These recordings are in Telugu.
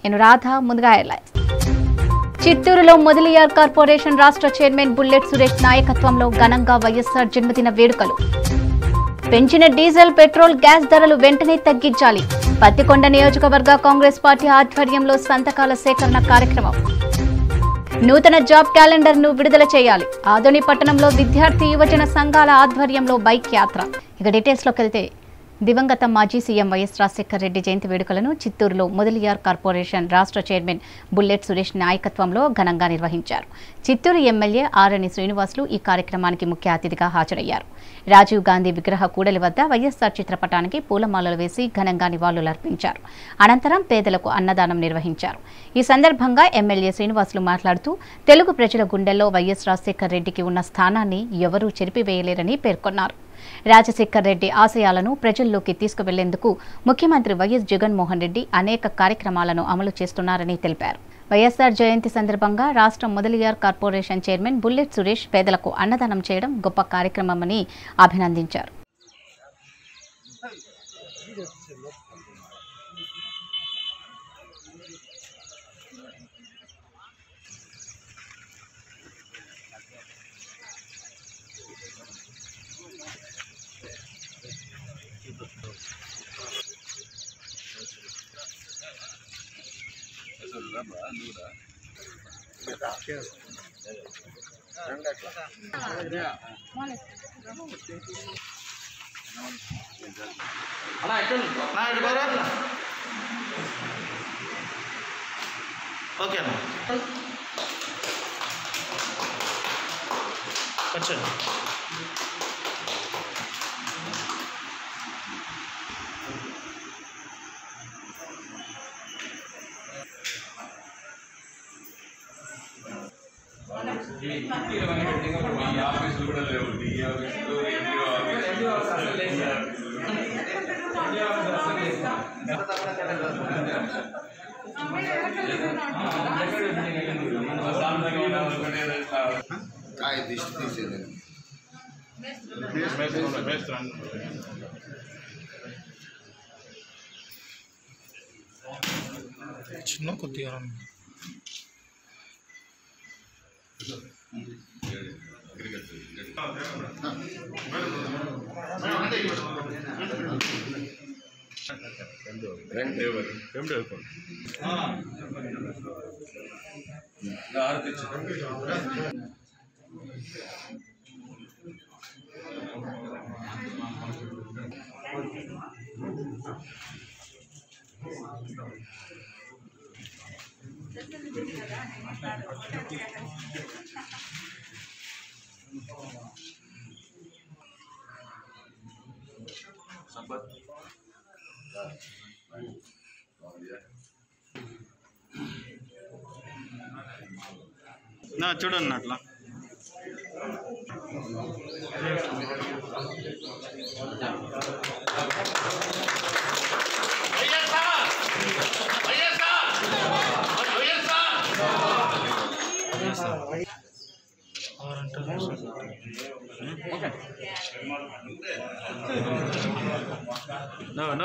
నేను రాధ ముందుగా ఎయిర్లైన్స్ చిత్తూరులో మొదలియార్ కార్పొరేషన్ రాష్ట్ర చైర్మన్ బుల్లెట్ సురేష్ నాయకత్వంలో ఘనంగా వైఎస్ఆర్ జన్మదిన వేడుకలు పెంచిన డీజిల్ పెట్రోల్ గ్యాస్ ధరలు వెంటనే తగ్గించాలి పత్తికొండ నియోజకవర్గ కాంగ్రెస్ పార్టీ ఆధ్వర్యంలో సంతకాల సేకరణ కార్యక్రమం నూతన జాబ్ క్యాలెండర్ ను విడుదల చేయాలి ఆదోని పట్టణంలో విద్యార్థి యువజన సంఘాల ఆధ్వర్యంలో బైక్ యాత్ర ఇక డీటెయిల్స్ లోకి వెళ్తే దివంగత మాజీ సీఎం వైఎస్ రాజశేఖర రెడ్డి జయంతి వేడుకలను చిత్తూరులో మొదలియార్ కార్పొరేషన్ రాష్ట్ర చైర్మన్ బుల్లెట్ సురేష్ నాయకత్వంలో ఘనంగా నిర్వహించారు చిత్తూరు ఎమ్మెల్యే ఆరణి శ్రీనివాసులు ఈ కార్యక్రమానికి ముఖ్య అతిథిగా హాజరయ్యారు రాజీవ్ గాంధీ విగ్రహ కూడలి వద్ద వైఎస్ఆర్ చిత్రపటానికి పూలమాలలు వేసి ఘనంగా నివాళులర్పించారు అనంతరం పేదలకు అన్నదానం నిర్వహించారు ఈ సందర్భంగా ఎమ్మెల్యే శ్రీనివాసులు మాట్లాడుతూ తెలుగు ప్రజల గుండెల్లో వైఎస్ రాజశేఖర రెడ్డికి ఉన్న స్థానాన్ని ఎవరూ చెరిపివేయలేరని పేర్కొన్నారు రాజశేఖర్ రెడ్డి ఆశయాలను ప్రజల్లోకి తీసుకువెళ్లేందుకు ముఖ్యమంత్రి వైఎస్ జగన్మోహన్ రెడ్డి అనేక కార్యక్రమాలను అమలు చేస్తున్నారని తెలిపారు వైఎస్ఆర్ జయంతి సందర్భంగా రాష్ట్ర Mudaliar corporation chairman bullet Suresh పేదలకు అన్నదానం చేయడం గొప్ప కార్యక్రమమని అభినందించారు అన్నా ఎక్కడ నా ఇటు బారా ఓకే అన్న వచ్చాను కాయ దిష్టి తీసేది చిన్న కొద్దిగా నా చూడండి అట్లా no no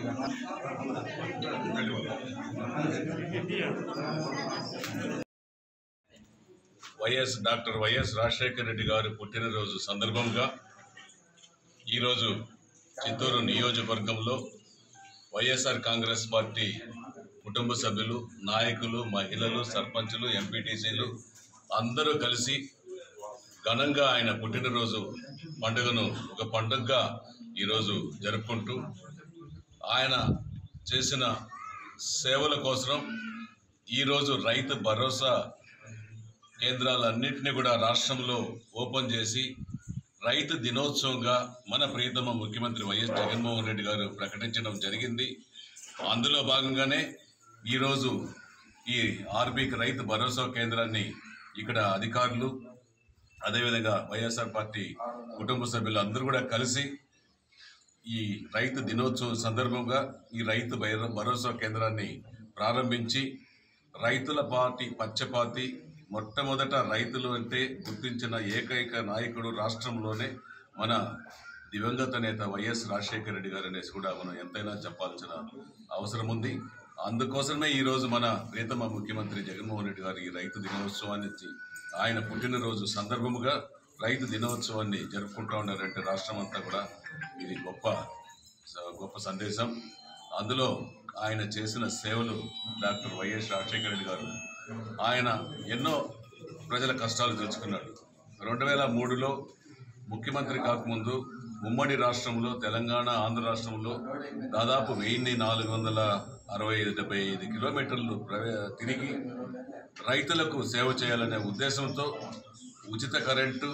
YS doctor YS Rajasekhara Reddy గారి పుట్టినరోజు సందర్భంగా ఈరోజు చిత్తూరు నియోజకవర్గంలో వైఎస్ఆర్ కాంగ్రెస్ పార్టీ కుటుంబ సభ్యులు నాయకులు మహిళలు సర్పంచులు ఎంపీటీసీలు అందరూ కలిసి ఘనంగా ఆయన పుట్టినరోజు పండుగను ఒక పండుగగా ఈరోజు జరుపుకుంటూ ఆయన చేసిన సేవల కోసం ఈరోజు రైతు భరోసా కేంద్రాలన్నింటినీ కూడా రాష్ట్రంలో ఓపెన్ చేసి రైతు దినోత్సవంగా మన ప్రియతమ ముఖ్యమంత్రి వైఎస్ జగన్మోహన్ రెడ్డి గారు ప్రకటించడం జరిగింది అందులో భాగంగానే ఈరోజు ఈ ఆర్బీకి రైతు భరోసా కేంద్రాన్ని ఇక్కడ అధికారులు అదేవిధంగా వైఎస్ఆర్ పార్టీ కుటుంబ సభ్యులు అందరూ కూడా కలిసి ఈ రైతు దినోత్సవం సందర్భంగా ఈ రైతు భైర- భరోసా కేంద్రాన్ని ప్రారంభించి రైతుల పార్టీ పచ్చపాతి మొట్టమొదట రైతులు అంటే గుర్తించిన ఏకైక నాయకుడు రాష్ట్రంలోనే మన దివంగత నేత వైఎస్ రాజశేఖర రెడ్డి గారు అనేసి కూడా మనం ఎంతైనా చెప్పాల్సిన అవసరం ఉంది అందుకోసమే ఈరోజు మన ప్రియతమ ముఖ్యమంత్రి జగన్మోహన్ రెడ్డి గారు ఈ రైతు దినోత్సవాన్ని ఇచ్చి ఆయన పుట్టినరోజు సందర్భముగా రైతు దినోత్సవాన్ని జరుపుకుంటూ ఉన్నారంటే రాష్ట్రం అంతా కూడా ఇది గొప్ప స- గొప్ప సందేశం అందులో ఆయన చేసిన సేవలు డాక్టర్ వైఎస్ రాజశేఖర రెడ్డి గారు ఆయన ఎన్నో ప్రజల కష్టాలు తెలుసుకున్నాడు రెండు వేల మూడులో ముఖ్యమంత్రి కాకముందు ఉమ్మడి రాష్ట్రంలో తెలంగాణ ఆంధ్ర రాష్ట్రంలో దాదాపు వెయ్యి నాలుగు వందల అరవై ఐదు డెబ్బై ఐదు కిలోమీటర్లు ప్రవే తిరిగి రైతులకు సేవ చేయాలనే ఉద్దేశంతో ఉచిత కరెంటు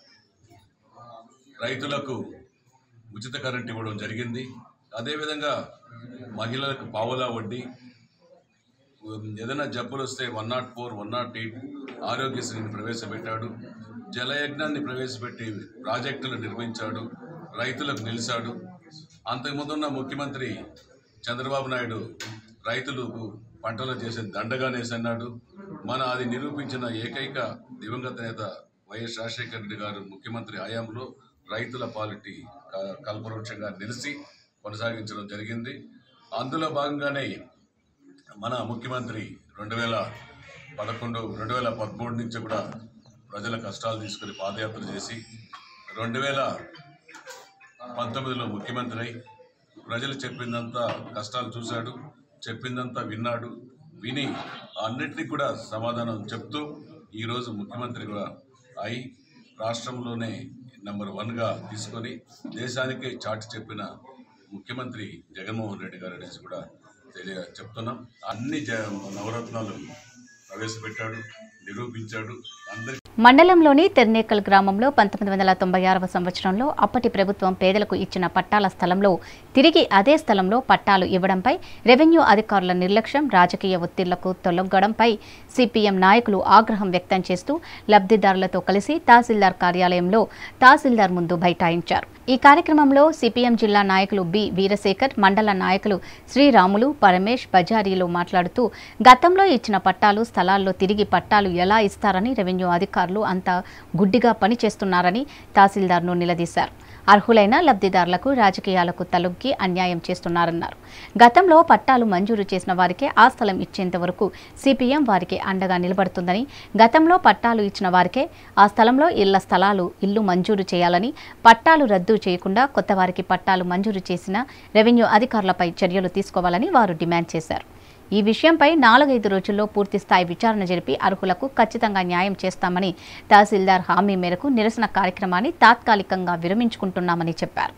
రైతులకు ఉచిత కరెంట్ ఇవ్వడం జరిగింది అదేవిధంగా మహిళలకు పావులా వడ్డీ ఉమ్, ఏదైనా జబ్బులు వస్తే one nought four one nought eight ఆరోగ్యశ్రీని ప్రవేశపెట్టాడు జలయజ్ఞాన్ని ప్రవేశపెట్టి ప్రాజెక్టులు నిర్మించాడు రైతులకు నిలిచాడు అంతకుముందున్న ముఖ్యమంత్రి చంద్రబాబు నాయుడు రైతులకు పంటలు చేసే దండగానేసన్నాడు మన అది నిరూపించిన ఏకైక దివంగత నేత వైఎస్ రాజశేఖర రెడ్డి గారు ముఖ్యమంత్రి హయాంలో రైతుల పాలిటీ క- కల్పవృక్షంగా నిలిచి కొనసాగించడం జరిగింది అందులో భాగంగానే మన ముఖ్యమంత్రి రెండు వేల పదకొండు రెండు వేల పదమూడు నుంచి కూడా ప్రజల కష్టాలు తీసుకుని పాదయాత్ర చేసి రెండు వేల పంతొమ్మిదిలో ముఖ్యమంత్రి అయి ప్రజలు చెప్పిందంతా కష్టాలు చూశాడు చెప్పిందంతా విన్నాడు విని అన్నిటినీ కూడా సమాధానం చెప్తూ ఈరోజు ముఖ్యమంత్రిగా అయి రాష్ట్రంలోనే నెంబర్ వన్గా తీసుకొని దేశానికే చాటి చెప్పిన ముఖ్యమంత్రి జగన్మోహన్ రెడ్డి గారు అనేసి కూడా తెలియ చెప్తున్నాం అన్ని జ నవరత్నాలు ప్రవేశపెట్టాడు నిరూపించాడు అందరి మండలంలోని తెర్నేకల్ గ్రామంలో పంతొమ్మిది వందల తొంభై ఆరవ సంవత్సరంలో అప్పటి ప్రభుత్వం పేదలకు ఇచ్చిన పట్టాల స్థలంలో తిరిగి అదే స్థలంలో పట్టాలు ఇవ్వడంపై రెవెన్యూ అధికారుల నిర్లక్ష్యం రాజకీయ ఒత్తిళ్లకు తొలగడంపై సిపిఎం నాయకులు ఆగ్రహం వ్యక్తం చేస్తూ లబ్ధిదారులతో కలిసి తహసీల్దార్ కార్యాలయంలో తహసీల్దార్ ముందు బైఠాయించారు ఈ కార్యక్రమంలో సిపిఎం జిల్లా నాయకులు బి వీరశేఖర్ మండల నాయకులు శ్రీరాములు పరమేష్ బజారీలు మాట్లాడుతూ గతంలో ఇచ్చిన పట్టాలు స్థలాల్లో తిరిగి పట్టాలు ఎలా ఇస్తారని రెవెన్యూ అధికారులు అంతా గుడ్డిగా పనిచేస్తున్నారని తహసీల్దార్ను నిలదీశారు అర్హులైన లబ్ధిదారులకు రాజకీయాలకు తలొగ్గి అన్యాయం చేస్తున్నారన్నారు గతంలో పట్టాలు మంజూరు చేసిన వారికే ఆ స్థలం ఇచ్చేంత వరకు సిపిఎం వారికి అండగా నిలబడుతుందని గతంలో పట్టాలు ఇచ్చిన వారికే ఆ స్థలంలో ఇళ్ల స్థలాలు ఇల్లు మంజూరు చేయాలని పట్టాలు రద్దు చేయకుండా కొత్త వారికి పట్టాలు మంజూరు చేసిన రెవెన్యూ అధికారులపై చర్యలు తీసుకోవాలని వారు డిమాండ్ చేశారు ఈ విషయంపై నాలుగైదు రోజుల్లో పూర్తి స్థాయి విచారణ జరిపి అర్హులకు ఖచ్చితంగా న్యాయం చేస్తామని తహసీల్దార్ హామీ మేరకు నిరసన కార్యక్రమాన్ని తాత్కాలికంగా విరమించుకుంటున్నామని చెప్పారు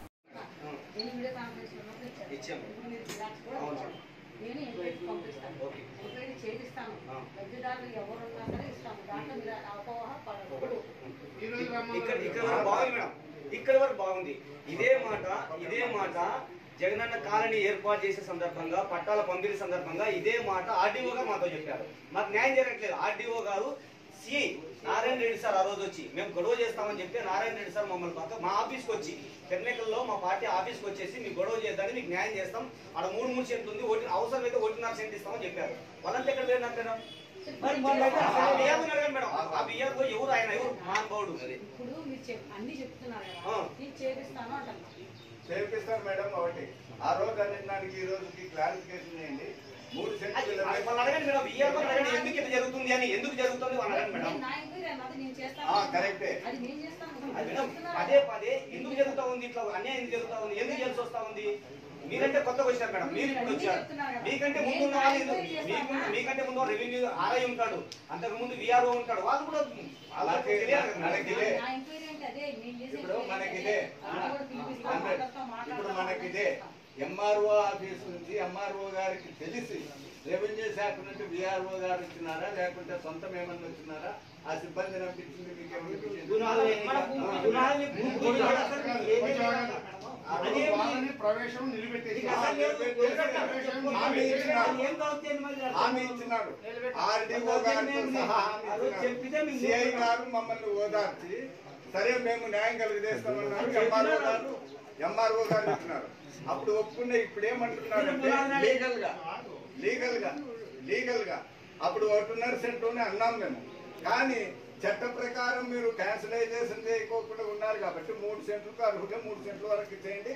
ఇక్కడ ఇక్కడ వరకు బాగుంది మేడం ఇక్కడ వరకు బాగుంది ఇదే మాట ఇదే మాట జగనన్న కాలనీ ఏర్పాటు చేసే సందర్భంగా పట్టాల పంపిణీ సందర్భంగా ఇదే మాట ఆర్డీఓ గారు మాతో చెప్పారు మాకు న్యాయం జరగట్లేదు ఆర్డీఓ గారు సిఐ నారాయణ రెడ్డి సార్ ఆ రోజు వచ్చి మేము గొడవ చేస్తామని చెప్తే నారాయణ రెడ్డి సార్ మమ్మల్ని పక్క మా ఆఫీస్కి వచ్చి టెక్నికల్లో మా పార్టీ ఆఫీస్కి వచ్చేసి మీకు గొడవ చేద్దామని మీకు న్యాయం చేస్తాం ఆడ మూడు మూడు సెంట్లు ఉంది ఒకటి అవసరమైతే ఒకటిన్నర సెంట్ ఇస్తామని చెప్పారు వాళ్ళంతా ఎక్కడ పోయినారు మేడం మరి వాళ్ళైతే ఆ బియ్యాన్ని అడగండి మేడం ఆ బియ్యాకు ఎవరు ఆయన ఎవరు మహానుభావుడు ఇప్పుడు మీరు చెప్ అన్ని చెప్తున్నారు ఆ. కదా నేను చేపిస్తాను అంటున్నా చేపిస్తారు మేడం ఒకటి ఆ రోజు అన్నిటికి ఈ రోజుకి క్లారిఫికేషన్ చేయండి మూడు అది- సెంట్లు అది వాళ్ళని అడగండి మేడం బియ్యాకు అడగండి ఎందుకు ఇట్లా జరుగుతుంది అని ఎందుకు జరుగుతుంది వాళ్ళని అడగండి మేడం నేను నా ఎంక్వైరీ అన్నది నేను చేస్తాను ఆ, కరెక్టే. అది నేను చేస్తాను అది మీరు మేడం చెప్తున్నారు పదే కదా. పదే ఎందుకు జరుగుతా ఉంది ఇట్లా అన్యాయం ఎందుకు జరుగుతా ఉంది ఎందుకు చేయాల్సి వస్తా ఉంది మీరంటే కొత్తగా వచ్చారు మేడం మీరు ఇప్పుడు వచ్చారు మీకంటే ముందు ఉన్న వాళ్ళు ఎందుకు- మీకు మీకంటే ముందు రెవెన్యూ ఆర్ఐ ఉంటాడు అంతకు ముందు విఆర్ఓ ఉంటాడు వాళ్ళు కూడా వాళ్ళకి తెలియాలి కదా మేడం. మనకి ఇదే. నా ఎంక్వైరీ అంటే అదే నేను చేసే ఇప్పుడు ఎంక్వైరీ మనకిదే. అదే. వాళ్ళు కూడా పిలిపిస్తాం, అంటే మాట్లాడతాం, ఇప్పుడు మాట్లాడతాం, మనకిదే ఎంఆర్ఓ ఆఫీస్ నుంచి ఎంఆర్ఓ గారికి తెలిసి రెవెన్యూ శాఖ నుంచి విఆర్ఓ గారు వచ్చినారా లేకుంటే సొంతం ఏమన్నా వచ్చినారా ఆ సిబ్బందిని పంపించింది మీకు ఏమనిపించింది? గుణాలు మనకు గుణాలని భూమి కూడా అసలు మీకు ఏమీ లేదు మేడం. అదే మీ- ప్రవేశం నిలబెట్టేసి మీకు అసలు లేదు. నిలబెట్టాలి. హామీ ఇచ్చినాడు. ఏం కావచ్చు మరి అర్థం హామీ కాదు. ఇచ్చినాడు నిలబెట్టాలి. ఆర్డీఓ గారితో సహా హామీ ఆ రోజు చెప్పితే ఇచ్చినాడు మీకు సిఐ గారు మమ్మల్ని ఓదార్చి సరే మేము న్యాయం కలిగజేస్తామన్నారు ఎంఆర్ఓ గారు ఎంఆర్ఓ గారు చెప్పినారు అప్పుడు ఒప్పుకున్న ఇప్పుడు ఏమంటున్నారంటే లీగల్ గా లీగల్ గా లీగల్ గా అప్పుడు ఒకటిన్నర సెంట్లోనే అన్నాం మేము కానీ చట్ట ప్రకారం మీరు క్యాన్సిలైజేషన్ చేయకోకుండా ఉన్నారు కాబట్టి మూడు సెంట్లకు అర్హులే మూడు సెంట్ల వరకు చేయండి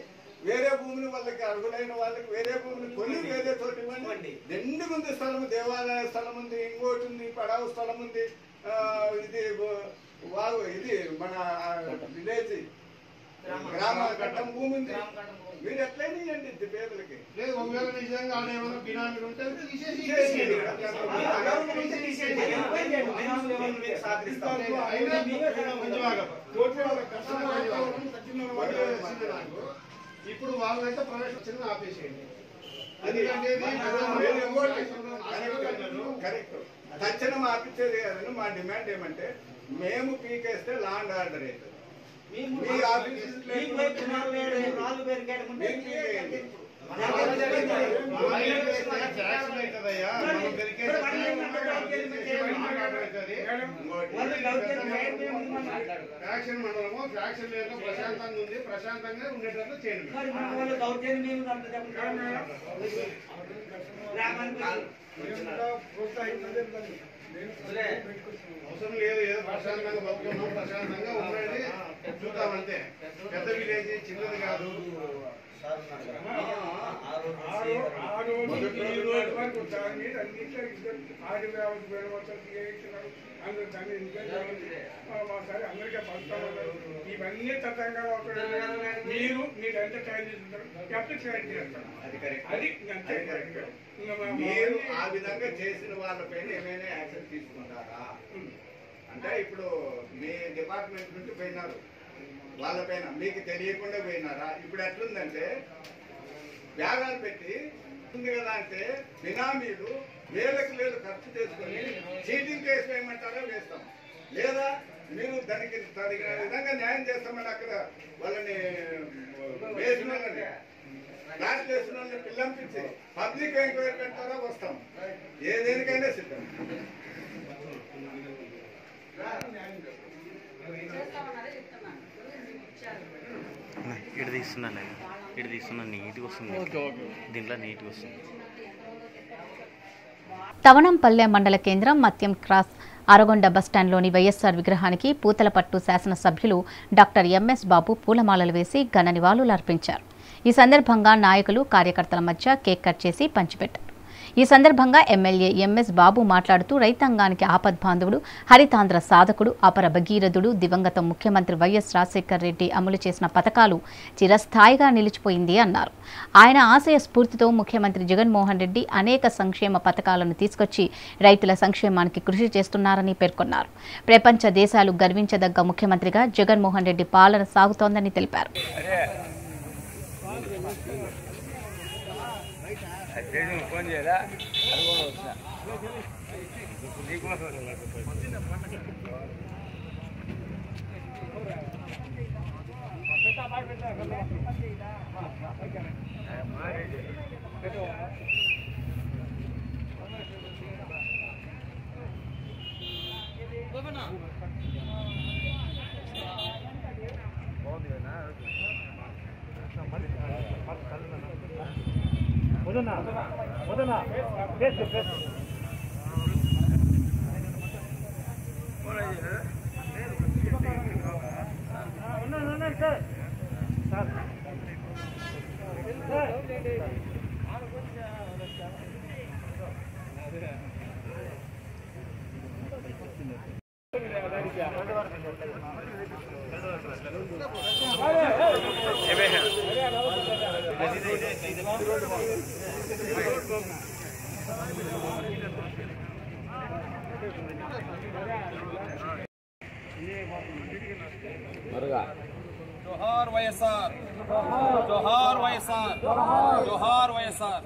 వేరే భూమిని వాళ్ళకి అర్హులైన వాళ్ళకి వేరే భూమిని కొని వేరే చోటు ఇవ్వండి ఇవ్వండి. రెండు ఉంది స్థలం దేవాలయ స్థలం ఉంది ఇంకోటి ఉంది పడావు స్థలం ఉంది ఆ, ఇది వా- వాగు ఇది మన విలేజ్ గ్రామ ఘట్టం భూమి ఉంది మీరు ఎట్లయినా ఇవ్వండి ఇది పేదలకి లేదు ఒకవేళ నిజంగా ఆడ ఏమైనా బినామీలు ఉంటే తీసేసి తీసేయండి. అగౌరవం ఉంటే తీసేయండి. ఎందుకంటే బినామీలు ఎవరు మీకు సహకరిస్తారు? అయినా కొంచెం ఆగదు. కోర్టు వాళ్ళ కస్టమర్ వాతావరణం తగ్గిన వాళ్ళు తెలిసింది నాకు. ఇప్పుడు వాళ్ళైతే ప్రవేశించింది ఆపేసేయండి ఎందుకంటే ఇది వేరే ఇంకోటి ఆశీర్వాదం అన్నారు. కరెక్ట్ తక్షణం ఆపించేది కాదని మా డిమాండ్ ఏమంటే మేము పీకేస్తే లాండ్ ఆర్డర్ అవుతుంది మీకు మీ ఆఫీస్ మీకు వైపు ఉన్నారు వేరే నాలుగు పేరు కేటకుంటే మీరు పీకేయండి. మన మహిళలకు ఇస్తే ట్యాక్స్ అవుతుందయ్యా. మనం పెరిగే ఫ్యాక్షన్ మండలము ఫ్యాక్షన్ లేదు ప్రశాంతంగా ఉంది ప్రశాంతంగా ఉండేటట్లు చేయండి మరి మన వాళ్ళు దౌర్జన్యం ఏమి అంత చెప్పండి. గ్రామానికి వదిలే. అవసరం లేదు ఏదో ప్రశాంతంగా బతుకున్నాం ప్రశాంతంగా ఉండండి చూద్దాం అంతే పెద్ద విలేజ్ చిన్నది కాదు మొదటి రోజు ఇవన్నీ తతంగా మీరు మీరు ఎంత టైం తీసుకుంటారు ఎప్పుడు ట్రైన్ చేస్తారు అది కరెక్ట్ అది అంతే అది కరెక్ట్. ఇంకా మా- మీరు ఆ విధంగా చేసిన వాళ్ళపైన ఏమైనా యాక్షన్ తీసుకుంటారా అంటే ఇప్పుడు మీ డిపార్ట్మెంట్ నుంచి పోయినారు వాళ్ళపైన మీకు తెలియకుండా పోయినారా ఇప్పుడు ఎట్లుందంటే బ్యాగాలు పెట్టి ఉంది కదా అంటే బినామీలు వేలకు వేలు ఖర్చు చేసుకొని చీటింగ్ కేసు వేయమంటారా వేస్తాం లేదా మీరు దానికి తగిన విధంగా న్యాయం చేస్తామని అక్కడ వాళ్ళని వేసిన వాళ్ళని క్లాస్ చేసిన వాళ్ళని పిల్లంపించి పబ్లిక్ ఎంక్వైరీ పెడతారా వస్తాం ఏ దేనికైనా సిద్ధం చేస్తామన్నారే చెప్తున్నాను ఇచ్చారు ఇటు తీస్తున్నాను నేను ఇటు తీస్తున్నాను నీట్గా వస్తుంది దీంట్లో నీట్గా వస్తుంది తవణంపల్లె మండల కేంద్రం మత్యం క్రాస్ అరగొండ బస్టాండ్లోని వైఎస్ఆర్ విగ్రహానికి పూతలపట్టు శాసనసభ్యులు డాక్టర్ ఎంఎస్ బాబు పూలమాలలు వేసి ఘన నివాళులు అర్పించారు ఈ సందర్భంగా నాయకులు కార్యకర్తల మధ్య కేక్ కట్ చేసి పంచిపెట్టారు ఈ సందర్భంగా ఎమ్మెల్యే ఎంఎస్ బాబు మాట్లాడుతూ రైతాంగానికి ఆపద్బాంధవుడు హరితాంధ్ర సాధకుడు అపర భగీరథుడు దివంగత ముఖ్యమంత్రి వైఎస్ రాజశేఖర రెడ్డి అమలు చేసిన పథకాలు చిరస్థాయిగా నిలిచిపోయింది అన్నారు ఆయన ఆశయ స్ఫూర్తితో ముఖ్యమంత్రి జగన్మోహన్ రెడ్డి అనేక సంక్షేమ పథకాలను తీసుకొచ్చి రైతుల సంక్షేమానికి కృషి చేస్తున్నారని పేర్కొన్నారు ప్రపంచ దేశాలు గర్వించదగ్గ ముఖ్యమంత్రిగా జగన్మోహన్ రెడ్డి పాలన సాగుతోందని తెలిపారు జోహార్ వైఎస్ఆర్ జోహార్ వైఎస్ఆర్ జోహార్ వైఎస్ఆర్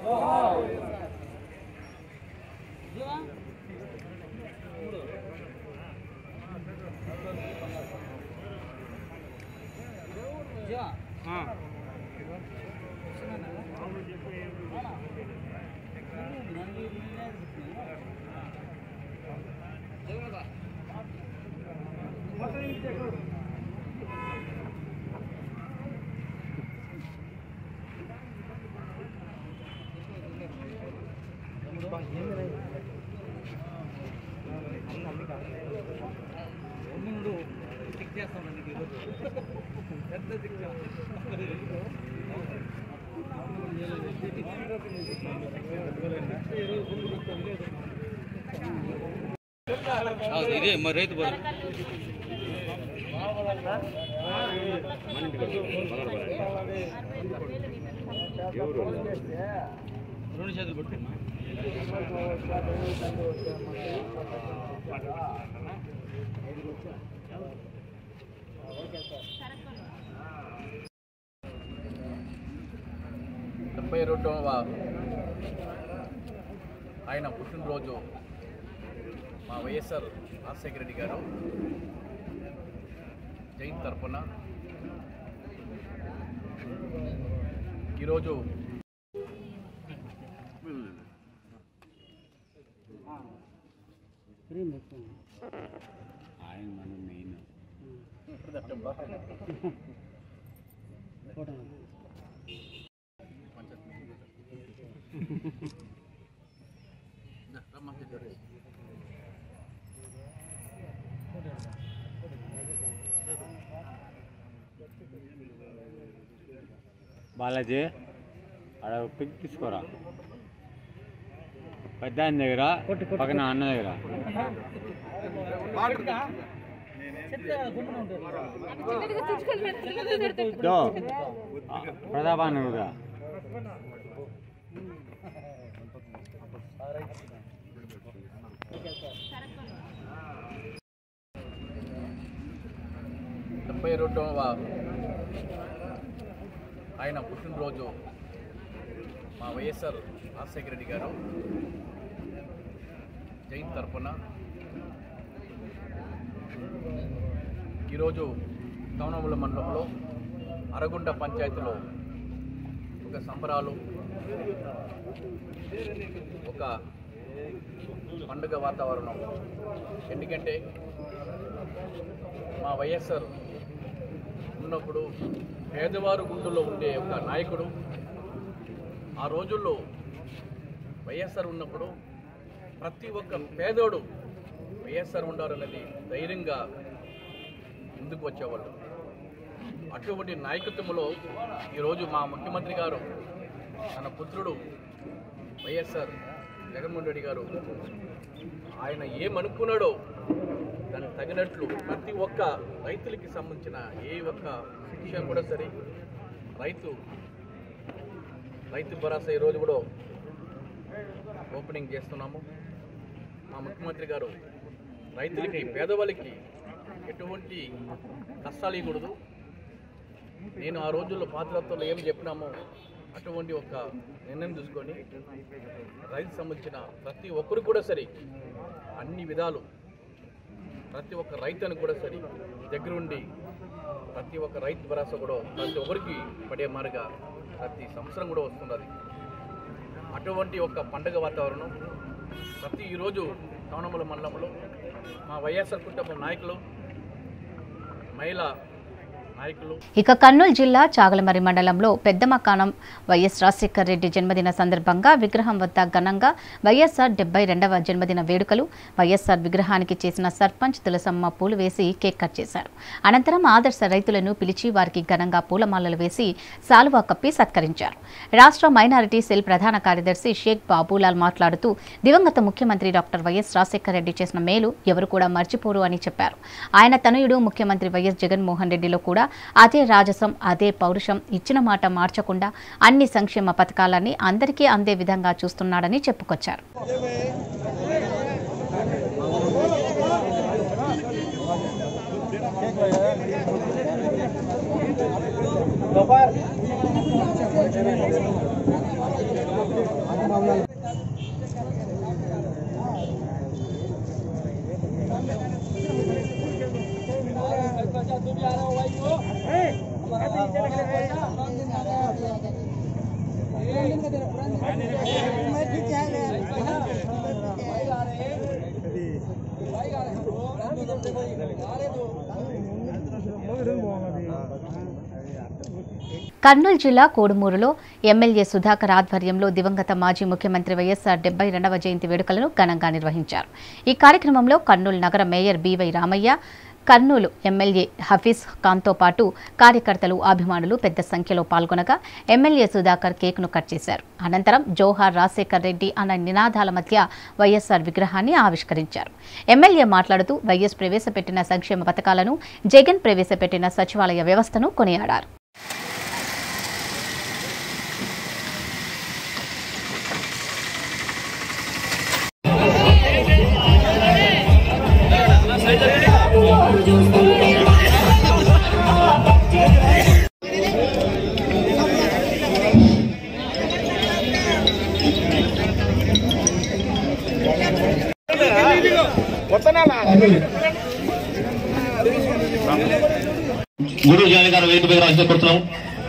ఇదే మరి రైతు బదులు రెండు చేతులు పట్టుకున్నా డెబ్బై రెండవ ఆయన పుట్టినరోజు మా వైఎస్ఆర్ రాజశేఖర రెడ్డి గారు జైన్ తరపున ఈరోజు బాలాజీ ఆడ పిక్ తీసుకోరా పెద్ద ఆయన దగ్గర పక్కన అన్న దగ్గర దో, ఆ, ప్రతాప్ అన్న కూడా డెబ్బై రెండవ ఆయన పుట్టినరోజు మా వైఎస్ఆర్ రాజశేఖర రెడ్డి గారు జైన్ తరపున ఈరోజు కవనముల మండలంలో అరగుండ పంచాయతీలో ఒక సంబరాలు ఒక పండుగ వాతావరణం ఎందుకంటే మా వైఎస్ఆర్ ఉన్నప్పుడు పేదవారు గుండెల్లో ఉండే ఒక నాయకుడు ఆ రోజుల్లో వైఎస్ఆర్ ఉన్నప్పుడు ప్రతి ఒక్క పేదోడు వైఎస్ఆర్ ఉండాలన్నది ధైర్యంగా ముందుకు వచ్చేవాళ్ళు అటువంటి నాయకత్వంలో ఈరోజు మా ముఖ్యమంత్రి గారు తన పుత్రుడు వైఎస్ఆర్ జగన్మోహన్ రెడ్డి గారు ఆయన ఏమనుకున్నాడో దానికి తగినట్లు ప్రతి ఒక్క రైతులకి సంబంధించిన ఏ ఒక్క విషయం కూడా సరే రైతు రైతు భరోసా ఈరోజు కూడా ఓపెనింగ్ చేస్తున్నాము మా ముఖ్యమంత్రి గారు రైతులకి పేదవాళ్ళకి ఎటువంటి కష్టాలు ఇవ్వకూడదు నేను ఆ రోజుల్లో పాత్రత్వంలో ఏం చెప్పినామో అటువంటి ఒక నిర్ణయం తీసుకొని రైతు సంబంధించిన ప్రతి ఒక్కరు కూడా సరే అన్ని విధాలు ప్రతి ఒక్క రైతుని కూడా సరే దగ్గరుండి ప్రతి ఒక్క రైతు భరోసా కూడా ప్రతి ఒక్కరికి పడే మారుగా ప్రతి సంవత్సరం కూడా వస్తున్నది అటువంటి ఒక పండగ వాతావరణం ప్రతి ఈరోజు కవనముల మండలంలో మా వైఎస్ఆర్ కుటుంబం నాయకులు మహిళా నాయకులు ఇక కర్నూలు జిల్లా చాగలమరి మండలంలో పెద్ద మకానం వైఎస్ రాజశేఖర రెడ్డి జన్మదిన సందర్భంగా విగ్రహం వద్ద ఘనంగా వైఎస్ఆర్ డెబ్బై రెండవ జన్మదిన వేడుకలు వైఎస్ఆర్ విగ్రహానికి చేసిన సర్పంచ్ తులసమ్మ పూలు వేసి కేక్ కట్ చేశారు అనంతరం ఆదర్శ రైతులను పిలిచి వారికి ఘనంగా పూలమాలలు వేసి సాలువా కప్పి సత్కరించారు రాష్ట్ర మైనారిటీ సెల్ ప్రధాన కార్యదర్శి షేక్ బాబులాల్ మాట్లాడుతూ దివంగత ముఖ్యమంత్రి డాక్టర్ వైఎస్ రాజశేఖర రెడ్డి చేసిన మేలు ఎవరు కూడా మర్చిపోరు అని చెప్పారు ఆయన తనయుడు ముఖ్యమంత్రి వైఎస్ జగన్మోహన్ రెడ్డిలో కూడా అదే రాజసం అదే పౌరుషం ఇచ్చిన మాట మార్చకుండా అన్ని సంక్షేమ పథకాలన్నీ అందరికీ అందే విధంగా చూస్తున్నాడని చెప్పుకొచ్చారు కర్నూలు జిల్లా కోడుమూరులో ఎమ్మెల్యే సుధాకర్ ఆధ్వర్యంలో దివంగత మాజీ ముఖ్యమంత్రి వైఎస్ఆర్ డెబ్బై రెండవ జయంతి వేడుకలను ఘనంగా నిర్వహించారు ఈ కార్యక్రమంలో కర్నూలు నగర mayor B Y Ramaiah Kurnool MLA Hafeez ఖాన్తో పాటు కార్యకర్తలు అభిమానులు పెద్ద సంఖ్యలో పాల్గొనగా ఎమ్మెల్యే సుధాకర్ కేక్ను కట్ చేశారు అనంతరం జోహార్ రాజశేఖర్ రెడ్డి అన్న నినాదాల మధ్య వైఎస్ఆర్ విగ్రహాన్ని ఆవిష్కరించారు ఎమ్మెల్యే మాట్లాడుతూ వైఎస్ ప్రవేశపెట్టిన సంక్షేమ పథకాలను జగన్ ప్రవేశపెట్టిన సచివాలయ వ్యవస్థను కొనియాడారు గురు జాని గారు వేదిక మీద రాసి కోరుతున్నాం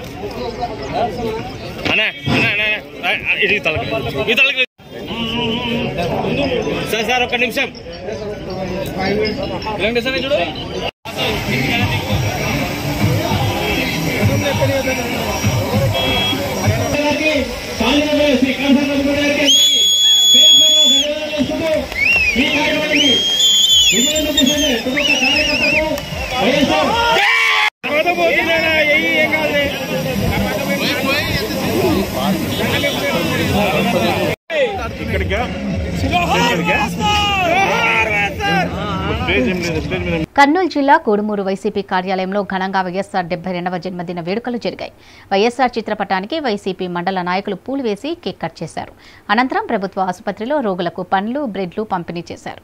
ఇది తలకి ఇది తలకి సార్ సార్ ఒక్క నిమిషం రెండు సార్ చూడు ఇక్కడికా కర్నూలు జిల్లా కోడుమూరు వైసీపీ కార్యాలయంలో ఘనంగా వైఎస్ఆర్ డెబ్బై రెండవ జన్మదిన వేడుకలు జరిగాయి వైఎస్ఆర్ చిత్రపటానికి వైసీపీ మండల నాయకులు పూలు వేసి కేక్ కట్ చేశారు అనంతరం ప్రభుత్వ ఆసుపత్రిలో రోగులకు పండ్లు బ్రెడ్లు పంపిణీ చేశారు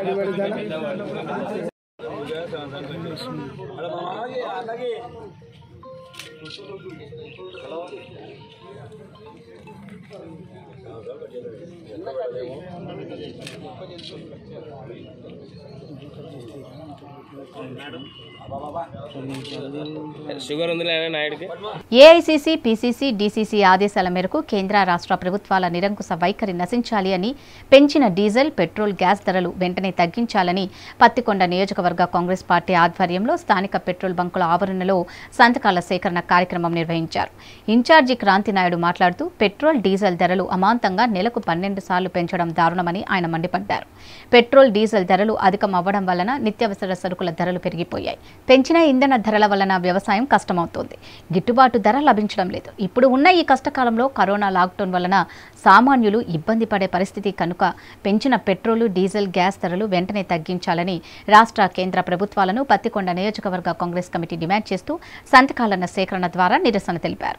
షుగర్ ఉంది నాయుడికి ఏఐసీసీ పీసీసీ డీసీసీ ఆదేశాల మేరకు కేంద్ర రాష్ట్ర ప్రభుత్వాల నిరంకుశ వైఖరి నశించాలి అని పెంచిన డీజిల్ పెట్రోల్ గ్యాస్ ధరలు వెంటనే తగ్గించాలని పత్తికొండ నియోజకవర్గ కాంగ్రెస్ పార్టీ ఆధ్వర్యంలో స్థానిక పెట్రోల్ బంకుల ఆవరణలో సంతకాల సేకరణ కార్యక్రమం నిర్వహించారు ఇన్ఛార్జి క్రాంతినాయుడు మాట్లాడుతూ పెట్రోల్ డీజిల్ ధరలు అమాంతంగా నెలకు పన్నెండు సార్లు పెంచడం దారుణమని ఆయన మండిపడ్డారు పెట్రోల్ డీజిల్ ధరలు అధికం అవ్వడం వలన నిత్యావసర సరుకుల ధరలు పెరిగిపోయాయి పెంచిన ఇంధన ధరల వలన వ్యవసాయం కష్టమవుతోంది గిట్టుబాటు ధర లభించడం లేదు ఇప్పుడు ఉన్న ఈ కష్టకాలంలో కరోనా లాక్డౌన్ వలన సామాన్యులు ఇబ్బంది పడే పరిస్థితి కనుక పెంచిన పెట్రోలు డీజిల్ గ్యాస్ ధరలు వెంటనే తగ్గించాలని రాష్ట్ర కేంద్ర ప్రభుత్వాలను పత్తికొండ నియోజకవర్గ కాంగ్రెస్ కమిటీ డిమాండ్ చేస్తూ సంతకాలన్న సేకరణ ద్వారా నిరసన తెలిపారు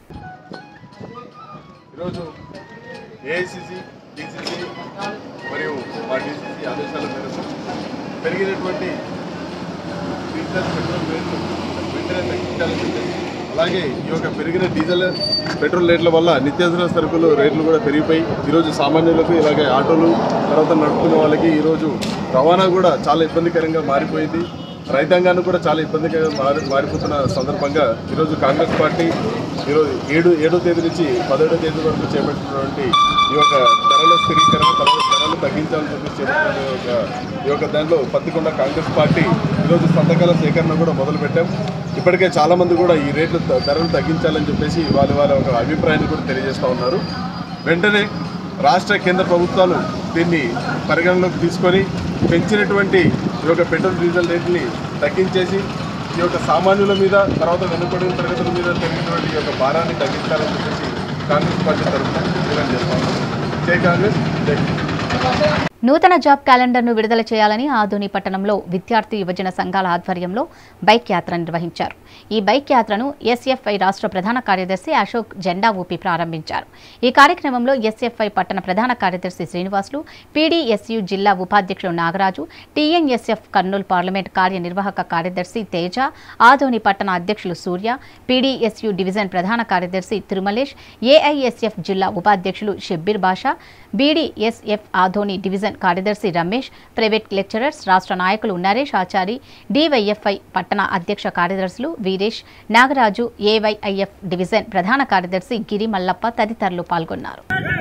ఈరోజు ఏఐసిసి డిసిసి మరియు మా డిసిసి ఆదేశాల మేరకు పెరిగినటువంటి డీజిల్ పెట్రోల్ రేట్లు వెంటనే తగ్గించాలని చెప్పేసి అలాగే ఈ యొక్క పెరిగిన డీజిల్ పెట్రోల్ రేట్ల వల్ల నిత్యావసర సరుకులు రేట్లు కూడా పెరిగిపోయి ఈరోజు సామాన్యులకు ఇలాగే ఆటోలు తర్వాత నడుపుకునే వాళ్ళకి ఈరోజు రవాణా కూడా చాలా ఇబ్బందికరంగా మారిపోయింది రైతాంగాన్ని కూడా చాలా ఇబ్బందికరంగా మారి మారిపోతున్న సందర్భంగా ఈరోజు కాంగ్రెస్ పార్టీ ఈరోజు ఏడు ఏడో తేదీ నుంచి పదిహేడో తేదీ వరకు చేపట్టినటువంటి ఈ యొక్క ధరల స్థిరీకరణ తర్వాత ధరలు తగ్గించాలని చెప్పి చేపట్టిన ఈ యొక్క ఈ యొక్క దాంట్లో పత్తికొండ కాంగ్రెస్ పార్టీ ఈరోజు సంతకాల సేకరణ కూడా మొదలుపెట్టాం ఇప్పటికే చాలామంది కూడా ఈ రేట్లు ద- ధరలు తగ్గించాలని చెప్పేసి వాళ్ళ వాళ్ళ ఒక అభిప్రాయాన్ని కూడా తెలియజేస్తూ ఉన్నారు వెంటనే రాష్ట్ర కేంద్ర ప్రభుత్వాలు దీన్ని పరిగణలోకి తీసుకొని పెంచినటువంటి ఈ యొక్క పెట్రోల్ డీజిల్ రేట్ని తగ్గించేసి ఈ యొక్క సామాన్యుల మీద తర్వాత వెనుకబడిన తరగతుల మీద పెరిగినటువంటి ఈ యొక్క భారాన్ని తగ్గించాలని చెప్పేసి కాంగ్రెస్ పార్టీ తరఫున డిమాండ్ చేస్తా ఉన్నాం జై కాంగ్రెస్ జై నూతన జాబ్ క్యాలెండర్ను విడుదల చేయాలని ఆదోని పట్టణంలో విద్యార్థి యువజన సంఘాల ఆధ్వర్యంలో బైక్ యాత్ర నిర్వహించారు ఈ బైక్ యాత్రను ఎస్ఎఫ్ఐ రాష్ట్ర ప్రధాన కార్యదర్శి అశోక్ జెండా ఊపి ప్రారంభించారు ఈ కార్యక్రమంలో ఎస్ఎఫ్ఐ పట్టణ ప్రధాన కార్యదర్శి శ్రీనివాసులు పీడీఎస్యు జిల్లా ఉపాధ్యక్షులు నాగరాజు టీఎన్ఎస్ఎఫ్ కర్నూలు పార్లమెంట్ కార్యనిర్వాహక కార్యదర్శి తేజ ఆదోని పట్టణ అధ్యక్షులు సూర్య పీడీఎస్యు డివిజన్ ప్రధాన కార్యదర్శి తిరుమలేష్ ఏఐఎస్ఎఫ్ జిల్లా ఉపాధ్యక్షులు షబ్బీర్ బాషా బీడీఎస్ఎఫ్ ఆదోని డివిజన్ కార్యదర్శి రమేష్ ప్రైవేట్ లెక్చరర్స్ రాష్ట్ర నాయకులు నరేష్ ఆచారి డివైఎఫ్ఐ పట్టణ అధ్యక్ష కార్యదర్శులు వీరేష్ నాగరాజు ఏవైఐఎఫ్ డివిజన్ ప్రధాన కార్యదర్శి గిరి మల్లప్ప తదితరులు పాల్గొన్నారు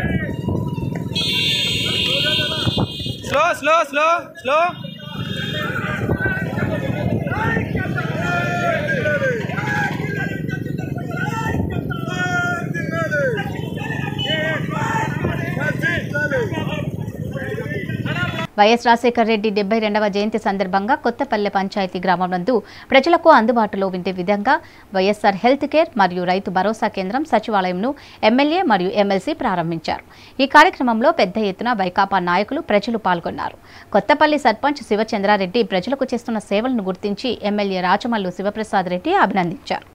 slow slow slow slow YS Rajasekhara Reddy డెబ్బై రెండవ జయంతి సందర్భంగా కొత్తపల్లె పంచాయతీ గ్రామం నందు ప్రజలకు అందుబాటులో ఉండే విధంగా వైఎస్ఆర్ హెల్త్ కేర్ మరియు రైతు భరోసా కేంద్రం సచివాలయంను ఎమ్మెల్యే మరియు ఎమ్మెల్సీ ప్రారంభించారు ఈ కార్యక్రమంలో పెద్ద ఎత్తున వైకాపా నాయకులు ప్రజలు పాల్గొన్నారు కొత్తపల్లి సర్పంచ్ శివచంద్రారెడ్డి ప్రజలకు చేస్తున్న సేవలను గుర్తించి ఎమ్మెల్యే రాచమల్లు శివప్రసాద్ రెడ్డి అభినందించారు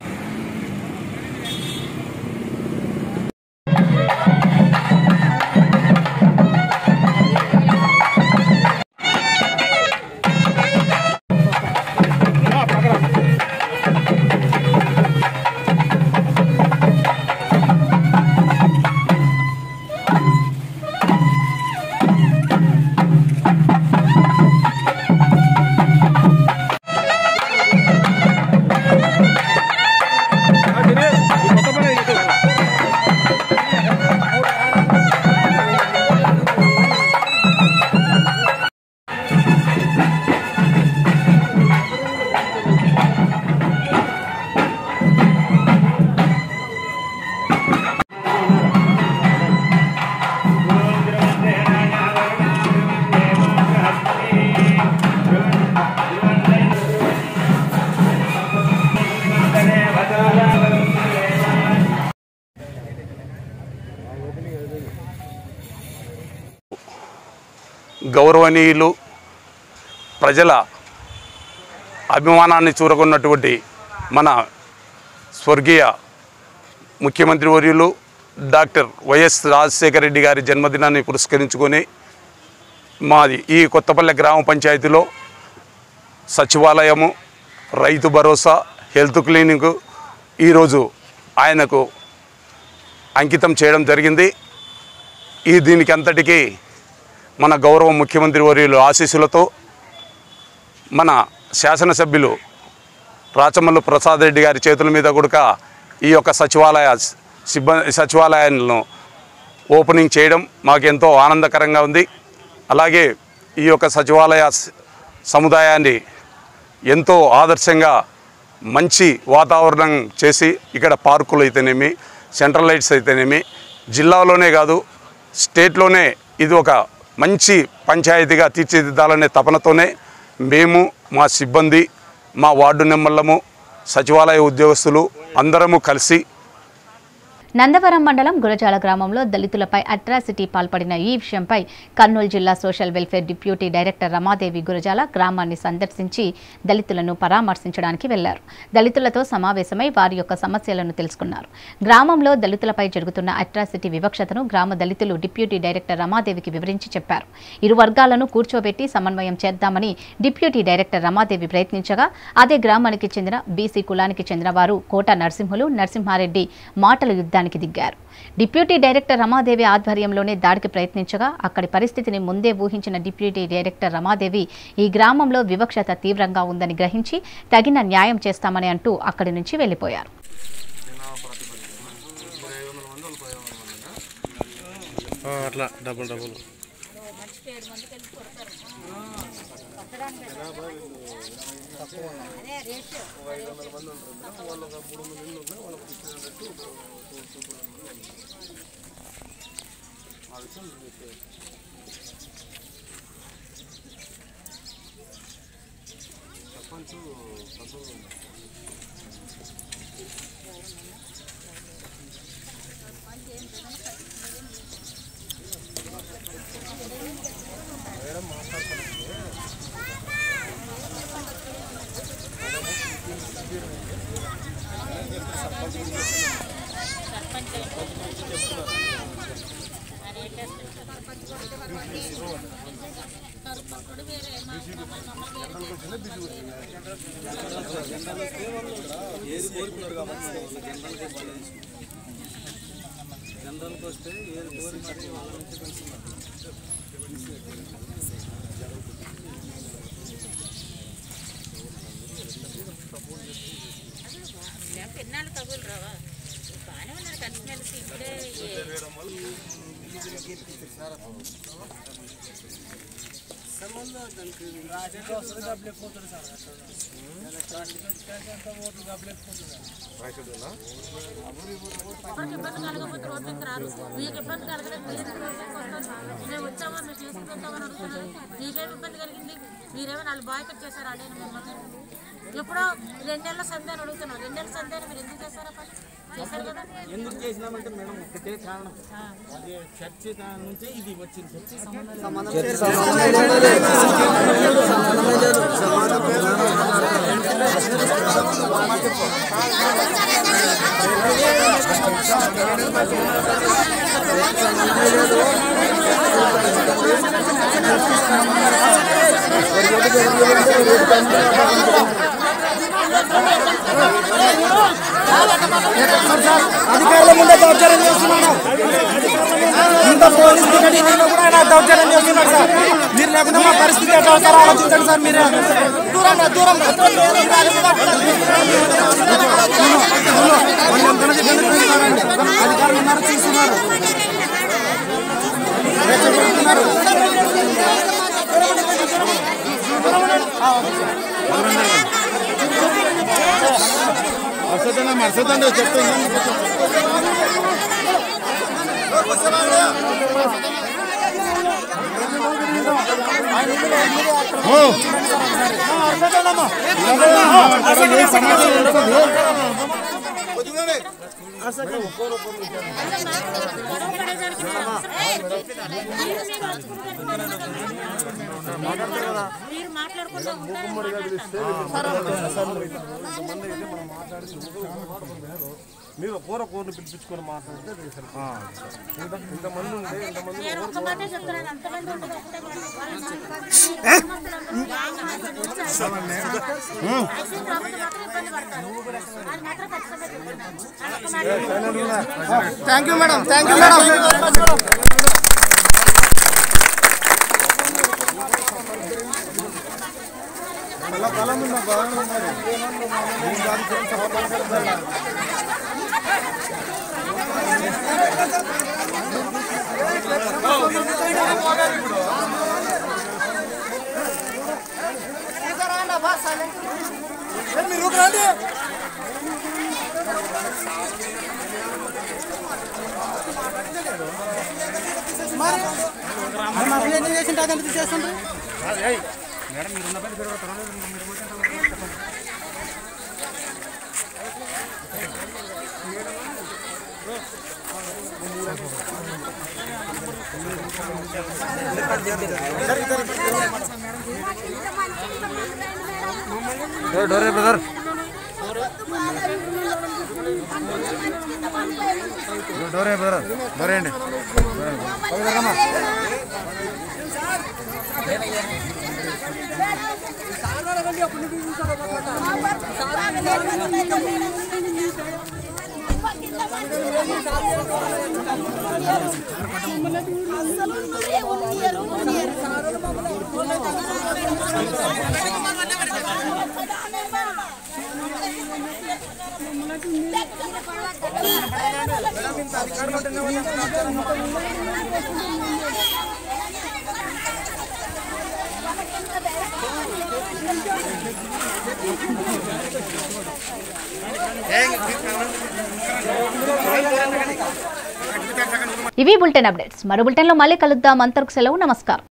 గౌరవనీయులు ప్రజల అభిమానాన్ని చూరగొన్నటువంటి మన స్వర్గీయ ముఖ్యమంత్రి వర్యులు డాక్టర్ వైఎస్ రాజశేఖర రెడ్డి గారి జన్మదినాన్ని పురస్కరించుకొని మాది ఈ కొత్తపల్లె గ్రామ పంచాయతీలో సచివాలయము రైతు భరోసా హెల్త్ క్లినిక్ ఈరోజు ఆయనకు అంకితం చేయడం జరిగింది ఈ దీనికి అంతటికీ మన గౌరవ ముఖ్యమంత్రి వర్యులు ఆశీస్సులతో మన శాసనసభ్యులు రాచమల్లు ప్రసాద్ రెడ్డి గారి చేతుల మీద కూడా ఈ యొక్క సచివాలయ సిబ్బంది సచివాలయాలను ఓపెనింగ్ చేయడం మాకెంతో ఆనందకరంగా ఉంది అలాగే ఈ యొక్క సచివాలయ స- సముదాయాన్ని ఎంతో ఆదర్శంగా మంచి వాతావరణం చేసి ఇక్కడ పార్కులు అయితేనేమి సెంట్రల్ లైట్స్ అయితేనేమి జిల్లాలోనే కాదు స్టేట్లోనే ఇది ఒక మంచి పంచాయతీగా తీర్చిదిద్దాలనే తపనతోనే మేము మా సిబ్బంది మా వార్డు నెంబర్లము సచివాలయ ఉద్యోగస్తులు అందరము కలిసి నందవరం మండలం గురజాల గ్రామంలో దళితులపై అట్రాసిటీ పాల్పడిన ఈ విషయంపై కర్నూలు జిల్లా social welfare deputy director Ramadevi Gurajala గ్రామాన్ని సందర్శించి దళితులను పరామర్శించడానికి వెళ్లారు దళితులతో సమావేశమై వారి యొక్క సమస్యలను తెలుసుకున్నారు గ్రామంలో దళితులపై జరుగుతున్న అట్రాసిటీ వివక్షతను గ్రామ దళితులు డిప్యూటీ డైరెక్టర్ రమాదేవికి వివరించి చెప్పారు ఇరు వర్గాలను కూర్చోబెట్టి సమన్వయం చేద్దామని డిప్యూటీ డైరెక్టర్ రమాదేవి ప్రయత్నించగా అదే గ్రామానికి చెందిన బీసీ కులానికి చెందిన వారు కోట నరసింహులు నరసింహారెడ్డి మాటల యుద్ధానికి దిగారు డిప్యూటీ డైరెక్టర్ రమాదేవి ఆధ్వర్యంలోనే దాడికి ప్రయత్నించగా అక్కడి పరిస్థితిని ముందే ఊహించిన డిప్యూటీ డైరెక్టర్ రమాదేవి ఈ గ్రామంలో వివక్షత తీవ్రంగా ఉందని గ్రహించి తగిన న్యాయం చేస్తామని అంటూ అక్కడి నుంచి వెళ్లిపోయారు అట్లా డబుల్ డబుల్ జనరల్కి వస్తే ఏది కోరి మరి వాళ్ళ నుంచి పెంచుతున్నారు పెన్నాళ్ళు కబులు రావా బాగానే ఉన్నారు కలిసిమెలిసి ఇప్పుడే ఇస్తే ముందు దానికి రాజకీయ వస్తుంది డబ్బులు ఎక్కువ అవుతుంది సార్ అంత ఓట్లు డబ్బులు ఎక్కువ అవుతుంది ఎవరికి ఇబ్బంది కలగకపోతే రోడ్డుకి రారు మీకు ఇబ్బంది కలగలేదు మీరు ఎందుకు రోడ్డుకి వస్తారు? మేము వచ్చామా మేము చేసుకుంటామని అడుగుతున్నారు మీకేం ఇబ్బంది కలిగింది మీరేమో నాలుగు బాయ్కట్ చేశారు అడే మిమ్మల్ని ఎప్పుడో రెండు నెలల సందే అని అడుగుతున్నాం రెండు నెలల సందే మీరు ఎందుకు చేశారా పని చేశారు కదా ఎందుకు చేసినామంటే మేడం ఒకటే కారణం అది చర్చి దాని నుంచే ఇది వచ్చింది చర్చి సంబంధం అధికారుల ముందే దౌర్జన్యం చేస్తున్నాడు ఇంత పోలీస్ టికెట్ నేను కూడా ఆయన దౌర్జన్యం చేస్తున్నాడు సార్ మీరు లేకుండా మా పరిస్థితి ఎట్లా అవుతారో ఆలోచించండి సార్ మీరే దూరం రా, దూరం రా. వాళ్ళు ఎంతమంది గెలుస్తున్నారండి? అధికారులు ఉన్నారు చూస్తున్నారు రెచ్చగొడుతున్నారు. మర్సదండి మర్సదండి చెప్తాను మీరు మాట్లాడుకుంటూ మీరు కూర కూరని పిలిపించుకొని మాట్లాడితే అది సరిపోతుంది. ఇంత ఇంతమంది ఉంటే ఇంతమంది నేను ఒక్క మాటే చెప్తున్నాను అంతమంది ఉండదు ఒకటే thank you madam thank you madam చాలా కాలం ఉందా బాగానే ఉన్నారు దీని దానికి ఏం సమాధానం చెప్తారా? మీరు రండి మరి మరి మా పిల్లలు ఏం చేసింటే అదంతా చేస్తుండ్రు మేడం మీరు ఉన్న పని మీరు పర్వాలేదు మీరు పోతే చెప్పండి డోరే బ్రదర్ డోరే బ్రదర్ డోరే అండి ఇవి బులెటిన్ అప్డేట్స్ మరో బులెటిన్లో మళ్ళీ కలుద్దాం అంతరకు సెలవు నమస్కారం